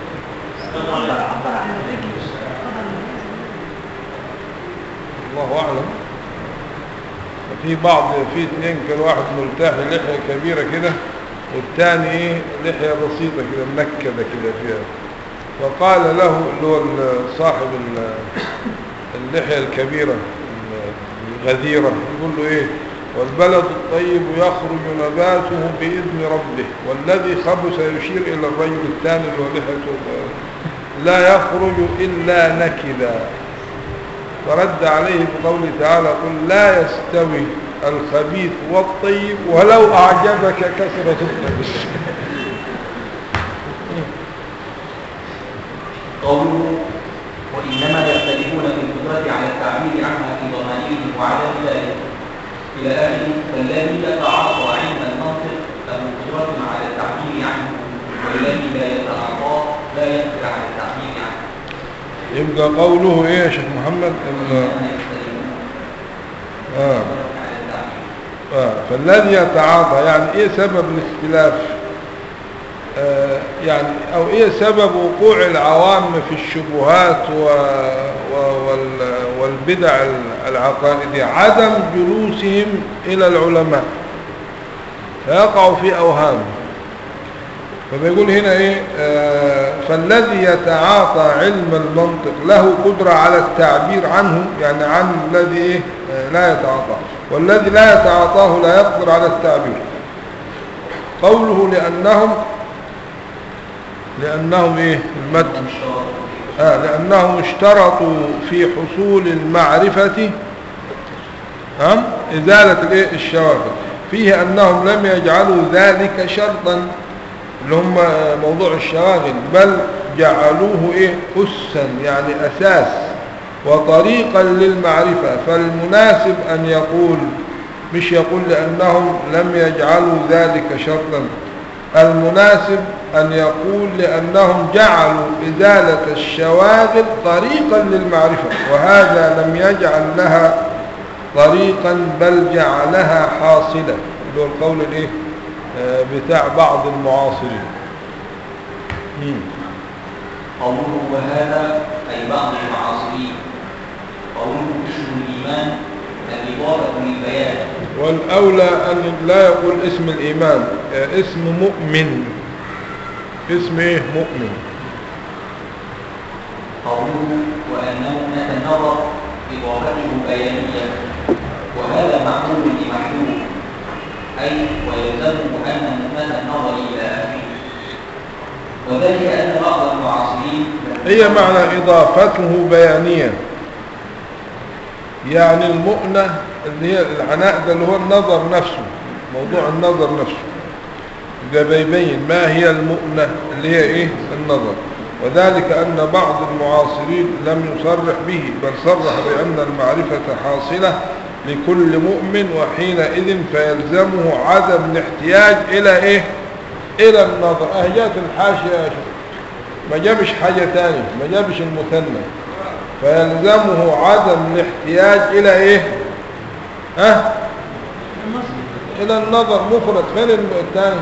الله اعلم في بعض في اثنين كان واحد مرتاح لحية كبيرة كده والثاني ايه لحية بسيطة كده منكدة كده فيها فقال له اللي هو ال- صاحب ال- اللحية الكبيرة الغزيرة يقول له ايه والبلد الطيب يخرج نباته بإذن ربه والذي خبث يشير إلى الرجل الثاني اللي هو لحيته لا يخرج إلا نكدا فرد عليه بقوله تعالى قل لا يستوي الخبيث والطيب ولو أعجبك كثرة الخبيث قوله وإنما يختلفون في القدرة على التعبير عنها في ضمائرهم وعدم ذلك إلى آخره فالذي يتعاطى علم المنطق له قدرة على التعبير عنه والذي لا يتعاطى لا يقدر على التعبير عنه يبقى قوله ايه يا شيخ محمد ال- وإنما يختلفون آه. على التعبير آه. فالذي يتعاطى يعني ايه سبب الاختلاف آه يعني او ايه سبب وقوع العوام في الشبهات و... و... وال... والبدع العقائدية عدم جلوسهم الى العلماء فيقع في اوهام فبيقول هنا ايه آه فالذي يتعاطى علم المنطق له قدرة على التعبير عنه يعني عن الذي ايه آه لا يتعاطاه والذي لا يتعاطاه لا يقدر على التعبير قوله لأنهم لأنهم ايه المد آه لأنهم اشترطوا في حصول المعرفة ها إزالة الايه الشواغل فيه أنهم لم يجعلوا ذلك شرطا اللي هم موضوع الشواغل بل جعلوه ايه أسا يعني أساس وطريقا للمعرفة فالمناسب أن يقول مش يقول لأنهم لم يجعلوا ذلك شرطا المناسب أن يقول لأنهم جعلوا إزالة الشواغل طريقا للمعرفة وهذا لم يجعل لها طريقا بل جعلها حاصلة اللي هو القول الايه آه، بتاع بعض المعاصرين مم. قوله وهذا أي بعض المعاصرين قوله اسم الإيمان الإضافة للبيان والأولى أن لا يقول اسم الإيمان آه، اسم مؤمن اسم ايه مؤمن قوله وأنه متى النظر إضافته بيانية وهذا معقول لمحلول أي ويلزمه أن متى النظر إلى آخره وذلك أن بعض المعاصرين هي معنى إضافته بيانية يعني المؤنة اللي هي العناء ده اللي هو النظر نفسه موضوع النظر نفسه ده بيبين ما هي المؤنة اللي هي ايه النظر وذلك أن بعض المعاصرين لم يصرح به بل صرح بأن المعرفة حاصلة لكل مؤمن وحينئذ فيلزمه عدم الاحتياج إلى إيه إلى النظر أهجات الحاشية يا شيخ ما جابش حاجة تاني ما جابش المثنى فيلزمه عدم الاحتياج إلى إيه ها إلى النظر مفرد فين الم- التاني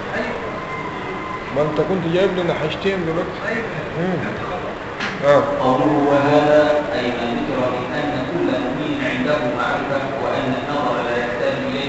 ما أنت كنت جايب لنا حاجتين دلوقتي مم. آه. قوله وهذا أي ما ذكر من أن كل مؤمن عنده معرفة وأن النظر لا يحتاج إليه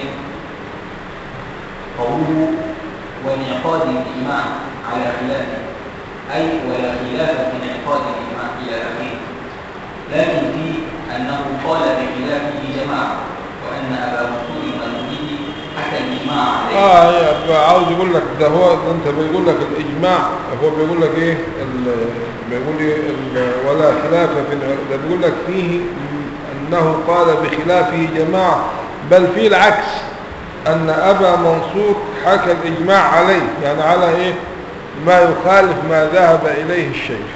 قوله وانعقاد الإجماع على خلافه أي ولا خلاف في انعقاد الإجماع إلى آخره لكن في أنه قال بخلافه جماعة وأن أبا منصور المنوبي حكى الإجماع عليه اه هي عاوز يقول لك ده هو ده انت بيقول لك الاجماع هو بيقول لك ايه ال- بيقول ايه ال- ولا خلاف في الع- ده بيقول لك فيه انه قال بخلافه جماعه بل في العكس ان ابا منصور حكى الاجماع عليه يعني على ايه ما يخالف ما ذهب اليه الشيخ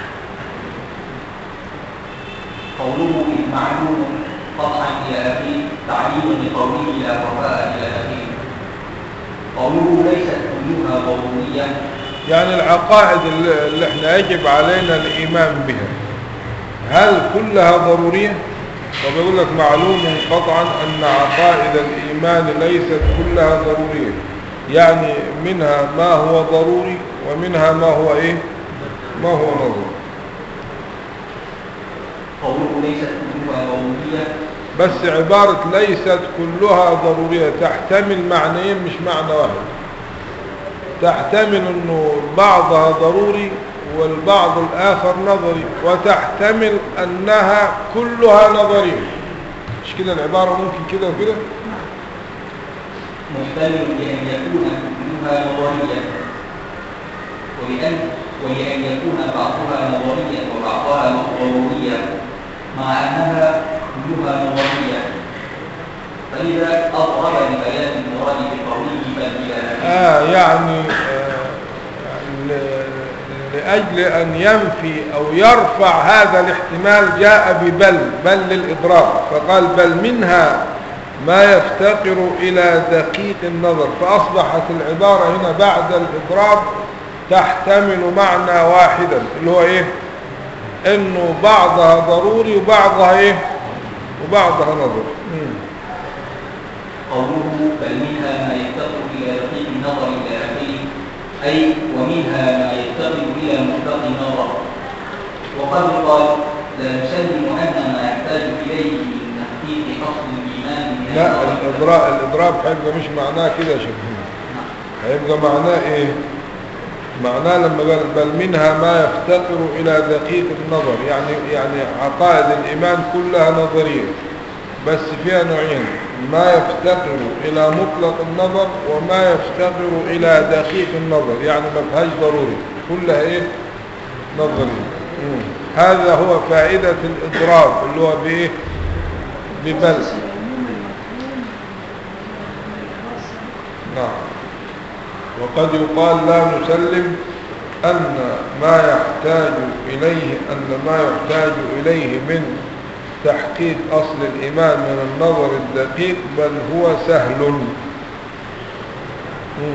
قوله معلوم قطعا إلى آخره تعليم لقوله لا وفاء إلى آخره قوله ليست كلها ضرورية يعني العقائد اللي اللي احنا يجب علينا الإيمان بها هل كلها ضرورية؟ وبيقول لك معلوم قطعا أن عقائد الإيمان ليست كلها ضرورية يعني منها ما هو ضروري ومنها ما هو إيه؟ ما هو نظري قوله ليست كلها ضرورية بس عبارة ليست كلها ضرورية تحتمل معنيين مش معنى واحد تحتمل انه بعضها ضروري والبعض الاخر نظري وتحتمل انها كلها نظرية مش كده العبارة ممكن كده وكده محتمل لأن يكون كلها نظرية ولأن ولأن يكون بعضها نظريا وبعضها ضروريا مع أنها كلها نظرية فلذا أضرب لبيان المراد بقوله بل بلا آه يعني, آه ل- أجل أن ينفي أو يرفع هذا الاحتمال جاء ببل بل للإضراب فقال بل منها ما يفتقر إلى دقيق النظر فأصبحت العبارة هنا بعد الإضراب تحتمل معنى واحدا اللي هو إيه إنه بعضها ضروري وبعضها إيه وبعضها نظر مم. قوله بل منها ما يفتقر إلى دقيق النظر إلى آخره أي ومنها ما يفتقر إلى مطلق النظر وقد قال لا نسلم أن ما يحتاج إليه من تحقيق أصل الإيمان من لا النظر الإضراب, الإضراب هيبقى مش معناه كده يا شيخ محمد. هيبقى معناه إيه معناه لما قال بل منها ما يفتقر إلى دقيق النظر يعني يعني عقائد الإيمان كلها نظرية بس فيها نوعين ما يفتقر إلى مطلق النظر وما يفتقر إلى دقيق النظر يعني ما فيهاش ضروري كلها إيه نظرية مم. هذا هو فائدة الإضراب اللي هو بإيه ببل نعم وقد يقال لا نسلم أن ما يحتاج إليه أن ما يحتاج إليه من تحقيق أصل الإيمان من النظر الدقيق بل هو سهل مم.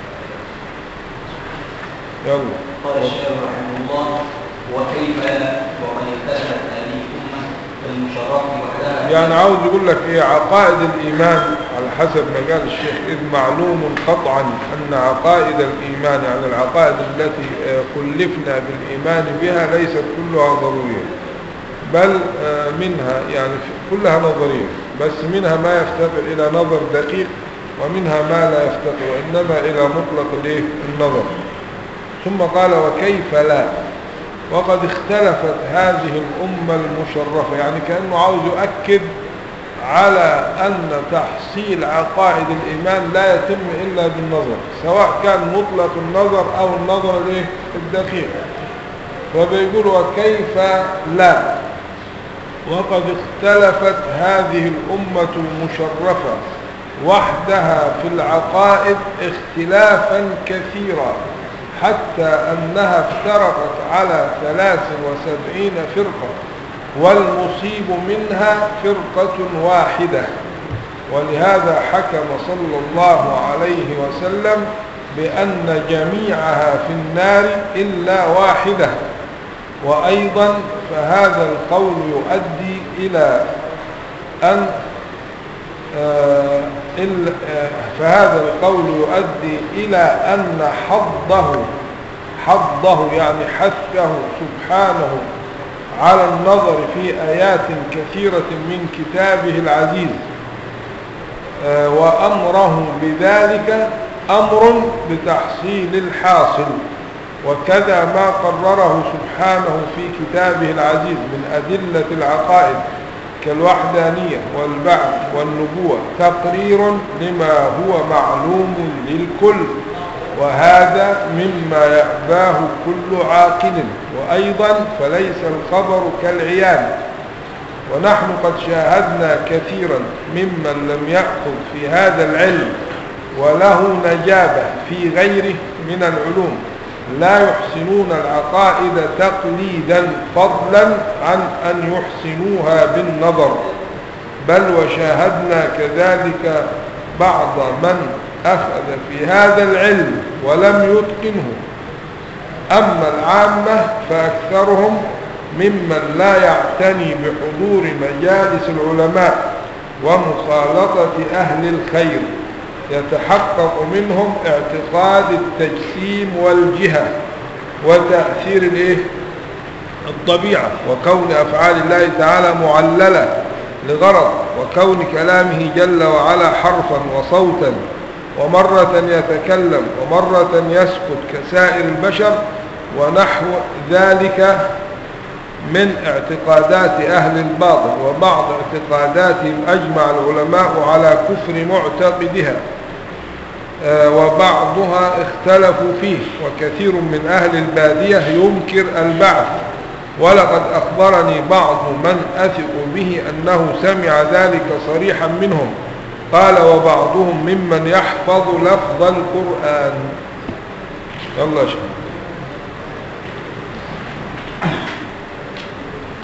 يلا قال الشيخ رحمه الله وكيف لا وقد اختلفت هذه الأمة المشرفة وحدها يعني عاوز يقول لك ايه عقائد الايمان على حسب ما قال الشيخ اذ معلوم قطعا ان عقائد الايمان يعني العقائد التي آه، كلفنا بالايمان بها ليست كلها ضروريه بل آه، منها يعني في- كلها نظريه بس منها ما يفتقر الى نظر دقيق ومنها ما لا يفتقر وانما الى مطلق الايه النظر ثم قال وكيف لا وقد اختلفت هذه الأمة المشرفة يعني كأنه عاوز يؤكد على أن تحصيل عقائد الإيمان لا يتم إلا بالنظر سواء كان مطلق النظر أو النظر الايه الدقيق فبيقول وكيف لا وقد اختلفت هذه الأمة المشرفة وحدها في العقائد اختلافا كثيرا حتى أنها افترقت على ثلاث وسبعين فرقة والمصيب منها فرقة واحدة ولهذا حكم صلى الله عليه وسلم بأن جميعها في النار إلا واحدة وأيضا فهذا القول يؤدي إلى أن آه، إلا- آه، فهذا القول يؤدي إلى أن حظه حظه يعني حثه سبحانه على النظر في آيات كثيرة من كتابه العزيز آه، وأمره بذلك أمر بتحصيل الحاصل وكذا ما قرره سبحانه في كتابه العزيز من أدلة العقائد كالوحدانية والبعث والنبوة تقرير لما هو معلوم للكل وهذا مما يأباه كل عاقل وأيضا فليس الخبر كالعيان ونحن قد شاهدنا كثيرا ممن لم يأخذ في هذا العلم وله نجابة في غيره من العلوم لا يحسنون العقائد تقليدا فضلا عن أن يحسنوها بالنظر بل وشاهدنا كذلك بعض من أخذ في هذا العلم ولم يتقنه أما العامة فأكثرهم ممن لا يعتني بحضور مجالس العلماء ومخالطة أهل الخير يتحقق منهم اعتقاد التجسيم والجهة وتأثير الايه الطبيعة وكون أفعال الله تعالى معللة لغرض وكون كلامه جل وعلا حرفا وصوتا ومرة يتكلم ومرة يسكت كسائر البشر ونحو ذلك من اعتقادات أهل الباطل وبعض اعتقاداتهم أجمع العلماء على كفر معتقدها آه، وبعضها اختلفوا فيه وكثير من أهل البادية ينكر البعث ولقد أخبرني بعض من أثق به أنه سمع ذلك صريحا منهم قال وبعضهم ممن يحفظ لفظ القرآن يلا يا شيخ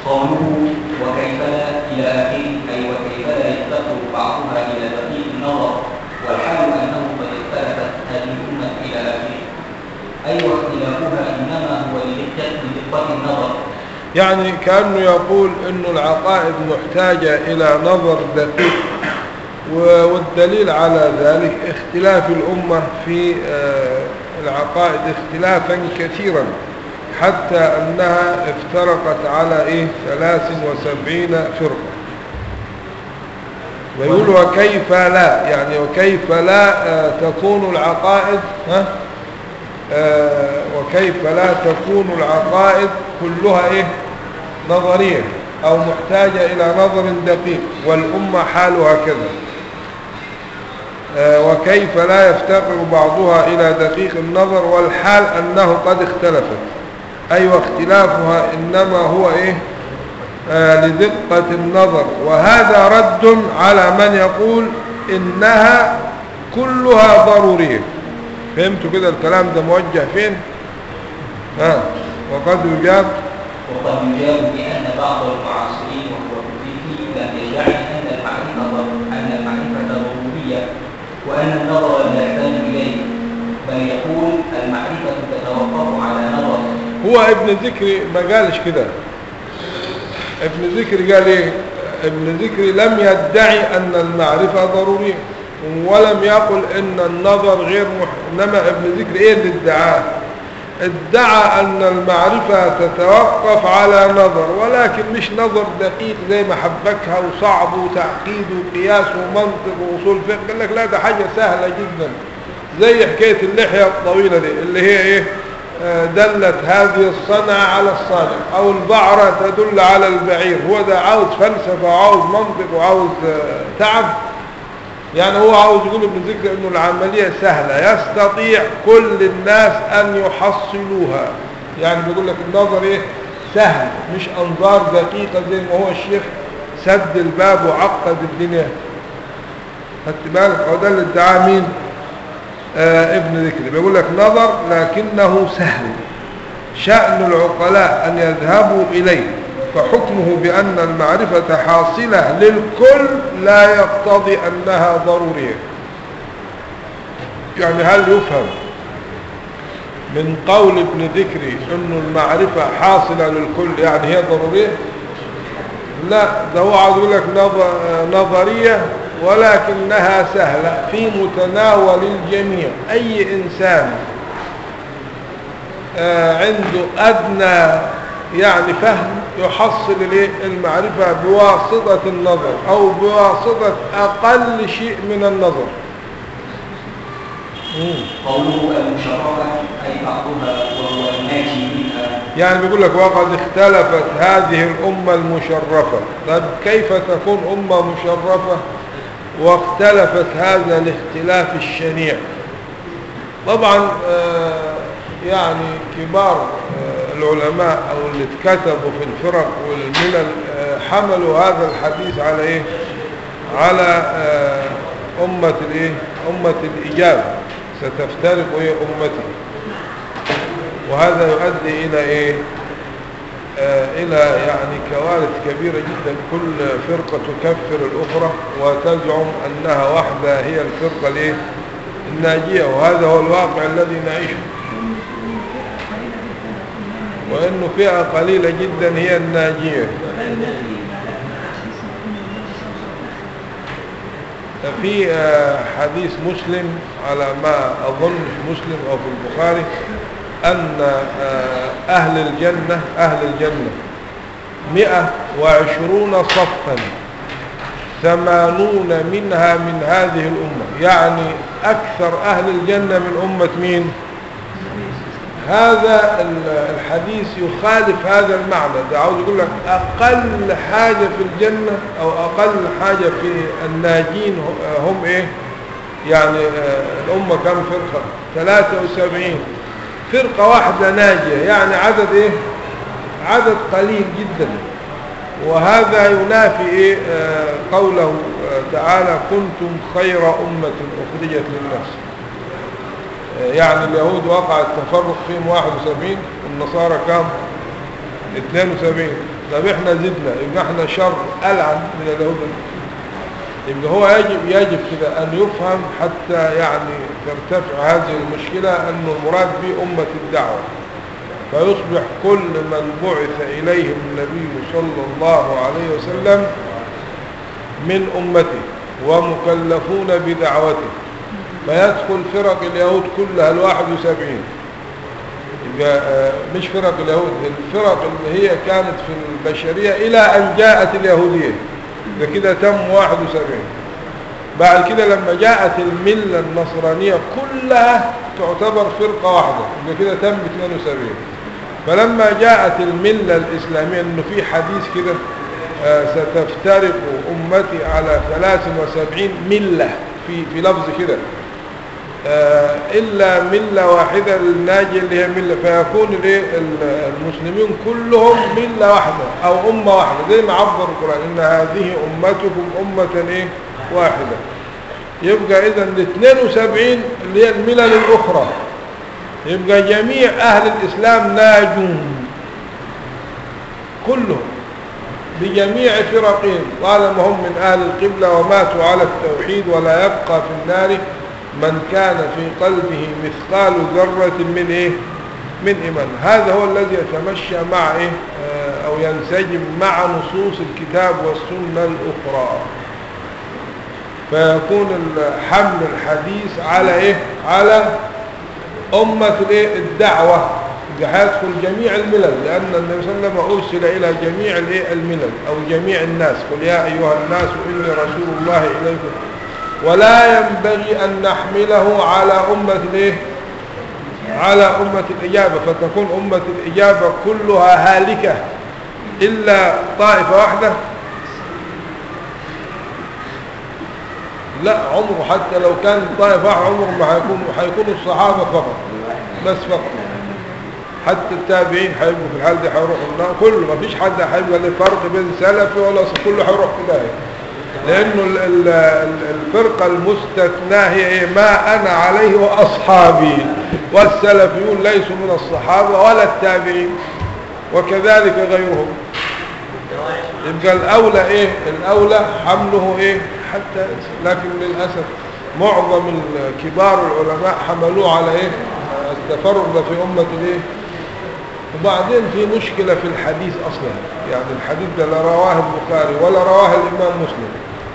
قوله وكيف لا إلى آخره أي وكيف لا يفتقر بعضها إلى دقيق النظر والحال أنه قد اختلفت هذه الأمة إلى آخره أي واختلافها إنما هو لدقة لدقة النظر يعني كأنه يقول أن العقائد محتاجة إلى نظر دقيق و- والدليل على ذلك اختلاف الأمة في آه، العقائد اختلافا كثيرا حتى أنها افترقت على إيه ثلاث وسبعين فرقة ويقول وكيف لا يعني وكيف لا آه، تكون العقائد ها آه، وكيف لا تكون العقائد كلها ايه نظرية او محتاجة الى نظر دقيق والامة حالها كذا آه، وكيف لا يفتقر بعضها الى دقيق النظر والحال انه قد اختلفت اي واختلافها انما هو ايه آه، لدقة النظر وهذا رد على من يقول انها كلها ضرورية فهمتوا كده الكلام ده موجه فين ها وقد يجاب وقد يجاب بأن بعض المعاصرين وهو الكوفي لم يدعي أن المعرفة ضر- أن المعرفة ضرورية وأن النظر لا يحتاج إليه بل يقول المعرفة تتوقف على نظر هو ابن ذكري ما قالش كده ابن ذكري قال ايه ابن ذكري لم يدعي ان المعرفة ضرورية ولم يقل ان النظر غير مح... انما ابن ذكري ايه اللي ادعاه ادعى ان المعرفة تتوقف على نظر ولكن مش نظر دقيق زي ما حبكها وصعب وتعقيد وقياس ومنطق ووصول فقه قال لك لا ده حاجة سهلة جدا زي حكاية اللحية الطويلة دي اللي هي ايه آه، دلت هذه الصنعة على الصانع او البعرة تدل على البعير هو ده عاوز فلسفة وعاوز منطق وعاوز آه، تعب يعني هو عاوز يقول ابن ذكر انه العملية سهلة يستطيع كل الناس ان يحصلوها يعني بيقول لك النظر ايه سهل مش انظار دقيقة زي ما هو الشيخ سد الباب وعقد الدنيا خدت بالك هو ده اللي ادعاه مين آه ابن ذكري بيقول لك نظر لكنه سهل شأن العقلاء أن يذهبوا إليه فحكمه بأن المعرفة حاصلة للكل لا يقتضي أنها ضرورية يعني هل يفهم من قول ابن ذكري أن المعرفة حاصلة للكل يعني هي ضرورية لا ده هو عاوز يقول لك نظ- نظرية ولكنها سهلة في متناول الجميع أي إنسان آه، عنده أدنى يعني فهم يحصل الايه المعرفة بواسطة النظر أو بواسطة أقل شيء من النظر مم. قوله المشرفة أي بعضها وهو الناجي منها يعني بيقول لك وقد اختلفت هذه الأمة المشرفة طب كيف تكون أمة مشرفة واختلفت هذا الاختلاف الشنيع طبعا آه، يعني كبار آه، العلماء أو اللي اتكتبوا في الفرق والملل آه، حملوا هذا الحديث على إيه على آه، أمة الإيه أمة الإجابة ستفترق إيه أمتي وهذا يؤدي إلى إيه آه إلى يعني كوارث كبيرة جدا كل فرقة تكفر الأخرى وتزعم أنها واحدة هي الفرقة الإيه الناجية وهذا هو الواقع الذي نعيشه وأنه فئة قليلة جدا هي الناجية في آه، حديث مسلم على ما أظن في مسلم أو في البخاري أن آه، أهل الجنة أهل الجنة مئة وعشرون صفا ثمانون منها من هذه الأمة يعني أكثر أهل الجنة من أمة مين هذا ال- الحديث يخالف هذا المعنى ده عاوز يقول لك أقل حاجة في الجنة أو أقل حاجة في الناجين ه- هم إيه يعني آه، الأمة كم فرقة 73 فرقة واحدة ناجية يعني عدد إيه عدد قليل جدا وهذا ينافي إيه آه، قوله آه، تعالى كنتم خير أمة أخرجت للناس آه، يعني اليهود وقع التفرق فيهم 71 والنصارى كام 72 طب احنا زدنا يبقى احنا شر ألعن من اليهود يبقى هو يجب يجب كده أن يفهم حتى يعني ترتفع هذه المشكلة أن المراد به أمة الدعوة فيصبح كل من بعث إليهم النبي صلى الله عليه وسلم من أمته ومكلفون بدعوته فيدخل فرق اليهود كلها الواحد وسبعين يبقى آه، مش فرق اليهود الفرق اللي هي كانت في البشرية إلى أن جاءت اليهودية يبقى كده تم واحد وسبعين بعد كده لما جاءت الملة النصرانية كلها تعتبر فرقة واحدة يبقى كده تم 72 فلما جاءت الملة الإسلامية إنه في حديث كده آه، ستفترق أمتي على 73 ملة في في لفظ كده آه، إلا ملة واحدة الناجي اللي هي ملة فيكون الإيه؟ ال- المسلمين كلهم ملة واحدة أو أمة واحدة زي ما عبر القرآن إن هذه أمتكم أمة إيه؟ واحدة يبقى إذا ال 72 اللي هي الملل الأخرى يبقى جميع أهل الإسلام ناجون كلهم بجميع فرقهم طالما هم من أهل القبلة وماتوا على التوحيد ولا يبقى في النار من كان في قلبه مثقال ذرة من إيه من إيمان هذا هو الذي يتمشى مع إيه آه، أو ينسجم مع نصوص الكتاب والسنة الأخرى فيكون ال- حمل الحديث على إيه على أمة الإيه الدعوة هيدخل جميع الملل لأن النبي صلى الله عليه وسلم أرسل إلى جميع الإيه الملل أو جميع الناس قل يا أيها الناس إني رسول الله إليكم ولا ينبغي أن نحمله على أمة الإيه على أمة الإجابة فتكون أمة الإجابة كلها هالكة إلا طائفة واحدة لا عمره حتى لو كان طائفة واحدة عمره ما هيكون هيكونوا الصحابة فقط بس فقط حتى التابعين هيبقوا في الحال دي هيروحوا النار كله ما فيش حد هيبقى له فرق بين سلفي ولا ص- كله هيروح في داهية لأنه ال- ال- ال- الفرقة المستثناة هي إيه؟ ما أنا عليه وأصحابي والسلفيون ليسوا من الصحابة ولا التابعين وكذلك غيرهم يبقى الأولى إيه الأولى حمله إيه حتى لكن للأسف معظم ال- كبار العلماء حملوه على إيه التفرد في أمة الإيه وبعدين في مشكلة في الحديث أصلا يعني الحديث ده لا رواه البخاري ولا رواه الإمام مسلم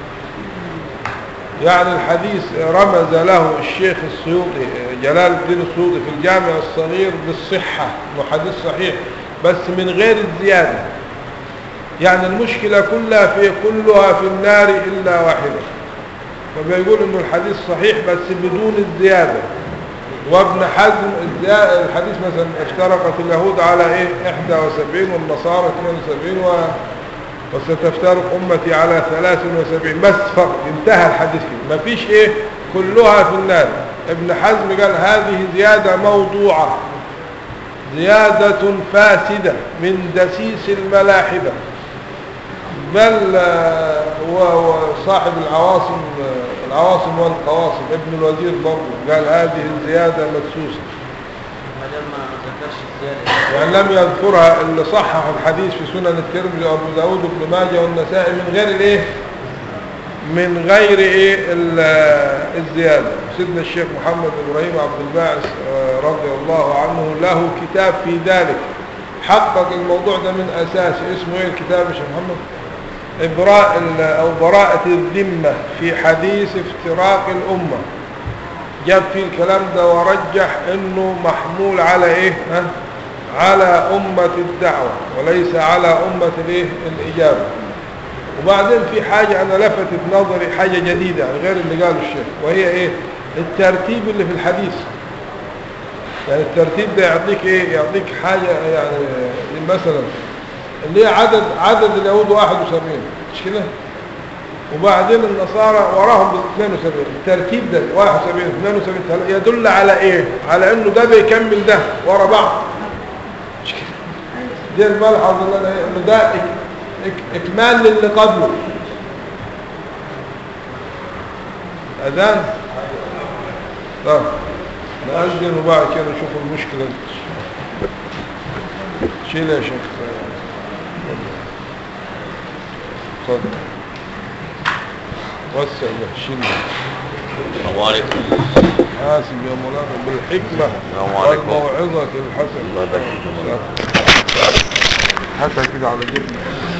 يعني الحديث رمز له الشيخ السيوطي جلال الدين السيوطي في الجامع الصغير بالصحة انه حديث صحيح بس من غير الزيادة يعني المشكلة كلها في كلها في النار إلا واحدة فبيقول انه الحديث صحيح بس بدون الزيادة وابن حزم الزيا- الحديث مثلا افترقت اليهود على ايه 71 والنصارى 72 و... وستفترق امتي على 73 بس فقط انتهى الحديث كده مفيش ايه كلها في النار ابن حزم قال هذه زيادة موضوعة زيادة فاسدة من دسيس الملاحدة بل آه، هو صاحب العواصم آه، العواصم والقواصم ابن الوزير برضه قال هذه الزيادة مدسوسة ما دام ما ذكرش الزيادة يعني لم يذكرها اللي صحح الحديث في سنن الترمذي وابو داود وابن ماجه والنسائي من غير الايه من غير ايه ال- الزيادة سيدنا الشيخ محمد ابراهيم عبد الباعث آه، رضي الله عنه له كتاب في ذلك حقق الموضوع ده من اساسه اسمه ايه الكتاب يا شيخ محمد إبراء ال- أو براءة الذمة في حديث افتراق الأمة جاب فيه الكلام ده ورجح انه محمول على ايه ها؟ على أمة الدعوة وليس على أمة الايه الإجابة وبعدين في حاجة أنا لفتت نظري حاجة جديدة غير اللي قاله الشيخ وهي ايه الترتيب اللي في الحديث يعني الترتيب ده يعطيك ايه يعطيك حاجة يعني مثلا اللي هي عدد عدد اليهود 71 مش كده وبعدين النصارى وراهم ب 72 الترتيب ده 71 72 تل- يدل على ايه على انه ده بيكمل ده ورا بعض مش كده دي الملحظ اللي انا إيه؟ انه ده إك إك اكمال للي قبله اذان طب نأذن وبعد كده نشوف المشكلة شيل يا شيخ اتفضل وسع بحشنا السلام عليكم حاسب يا مولانا بالحكمة السلام عليكم. والموعظة الحسنة الله يبارك فيك يا مولانا. هاتها كده على جبنة